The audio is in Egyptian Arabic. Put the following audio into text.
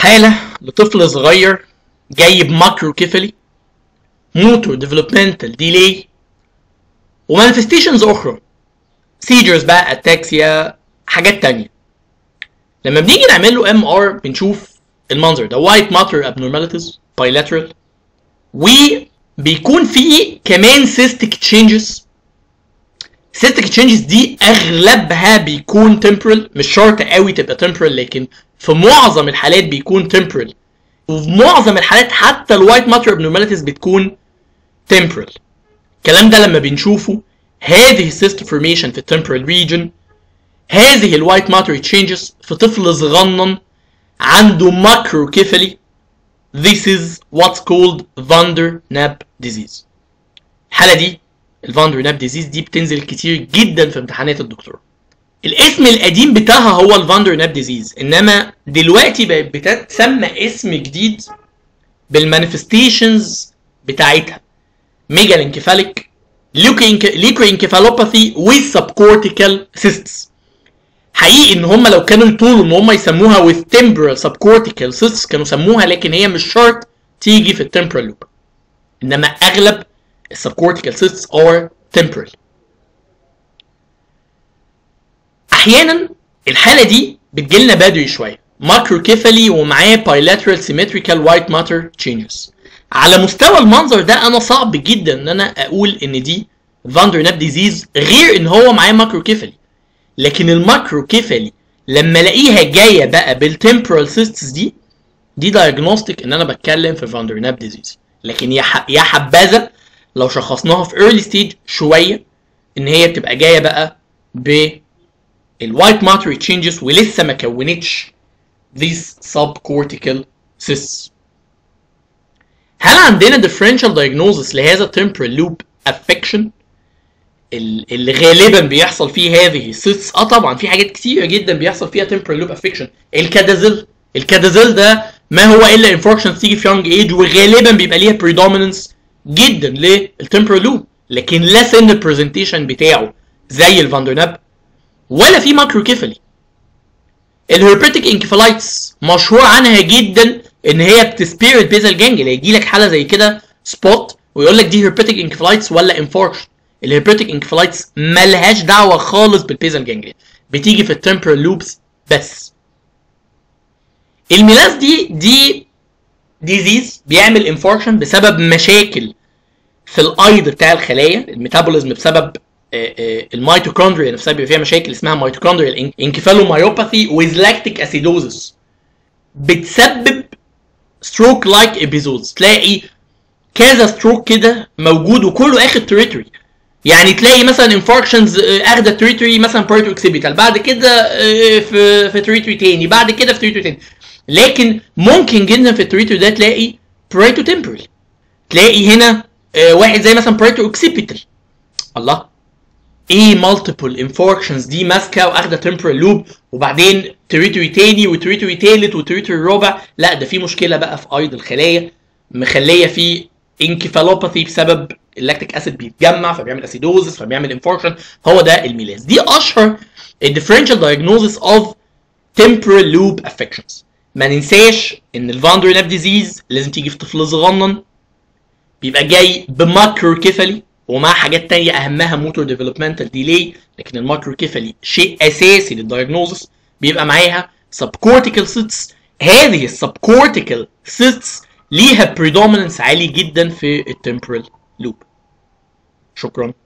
حالة لطفل صغير جاي بماكروكيفالي موتور ديفلوبمنتال ديلي ومانيفستيشنز اخرى سيجرز بقى اتاكسيا حاجات تانية لما بنيجي نعمل له ام ار بنشوف المنظر ده وايت ماتر ابنورماليتيز بايلاترال وبيكون فيه كمان سيستيك تشينجز سيستيك تشينجز دي اغلبها بيكون temporal مش شرط قوي تبقى temporal لكن في معظم الحالات بيكون temporal وفي معظم الحالات حتى الوايت ماتر abnormalities بتكون temporal الكلام ده لما بنشوفه هذه السيست فورميشن في التمبرال ريجن هذه الوايت ماتر تشينجز في طفل صغنن عنده ماكروكيفالي This is what's called Vander Nap disease. الحالة دي الفاندر ناب ديزيز دي بتنزل كتير جدا في امتحانات الدكتوراه. الاسم القديم بتاعها هو الفاندر ناب ديزيز انما دلوقتي بقت بتتسمى اسم جديد بالمانيفستيشنز بتاعتها ميجال انكفاليك ليكو انكفالوباثي with subcortical cysts حقيقي ان هم لو كانوا يطولوا ان هم يسموها with temporal subcortical cysts كانوا سموها لكن هي مش شرط تيجي في التمبرال لوب انما اغلب السبكورتيكال cysts are temporal احيانا الحاله دي بتجيلنا بدري شويه ماكروكيفالي ومعاه bilateral symmetrical white matter changes على مستوى المنظر ده انا صعب جدا ان انا اقول ان دي فاندر ناب ديزيز غير ان هو معاه ماكروكيفالي لكن الماكروكيفالي لما الاقيها جايه بقى بالتمبرال سيستس دي دي دايجنوستيك ان انا بتكلم في فاندر ناب ديزيز لكن يا ح- يا حبذا لو شخصناها في early stage شويه ان هي تبقى جايه بقى ب الوايت ماتر تشينجز ولسه ما كونتش these subcortical cysts هل عندنا differential diagnosis لهذا temporal loop affection ال- اللي غالبا بيحصل فيه هذه السيتس اه طبعا في حاجات كتيره جدا بيحصل فيها temporal loop affection الكادازيل الكادازيل ده ما هو الا انفوركشن تيجي في يونج ايج وغالبا بيبقى ليها predominance جدا للتمبرال لوب لكن لا سن البرزنتيشن بتاعه زي الفاندرناب ولا في ماكروكيفالي الهربيتك انكفالايتس مشهور عنها جدا ان هي بتسبير البيزل جانجل هيجي لك حاله زي كده سبوت ويقول لك دي هربيتك انكفالايتس ولا انفاركشن الهربيتك انكفالايتس ملهاش دعوه خالص بالبيزل جانجل بتيجي في التمبرال لوبس بس الميلاس دي دي ديزيز بيعمل انفاركشن بسبب مشاكل في الايض بتاع الخلايا الميتابوليزم بسبب آه، آه، الميتوكوندريا نفسها بيبقى فيها مشاكل اسمها ميتوكوندريال انكفالومايوباثي with lactic acidosis بتسبب ستروك لايك ابيزودز تلاقي كذا ستروك كده موجود وكله اخد تريتوري يعني تلاقي مثلا انفاركشنز اخده تريتوري مثلا بارتو اكسيبيتال بعد كده آه، في في تريتوري تاني بعد كده في تريتوري تاني لكن ممكن جدا في التريتوري ده تلاقي برايتو تمبرال تلاقي هنا آه، واحد زي مثلا برايتو اوكسيبيتال الله ايه مالتيبل انفاركشنز دي ماسكه واخده تمبرال لوب وبعدين تريتوري تاني وتريتوري تالت وتريتوري رابع لا ده في مشكله بقى في ايض الخلايا مخليه في انكفالوباثي بسبب اللاكتيك اسيد بيتجمع فبيعمل اسيدوزس فبيعمل انفاركشن هو ده الميلاز دي اشهر الديفرنشال دايجنوزس اوف temporal loop affections ما ننساش ان الفاندر ناب ديزيز لازم تيجي في طفل صغنن بيبقى جاي بماكروكيفالي ومع حاجات تانية اهمها موتور ديفلوبمنتال ديلي لكن الماكروكيفالي شيء اساسي للدايجنوزس بيبقى معاها subcortical cysts هذه السبكورتيكال cysts ليها predominance عالي جدا في التمبرال لوب شكرا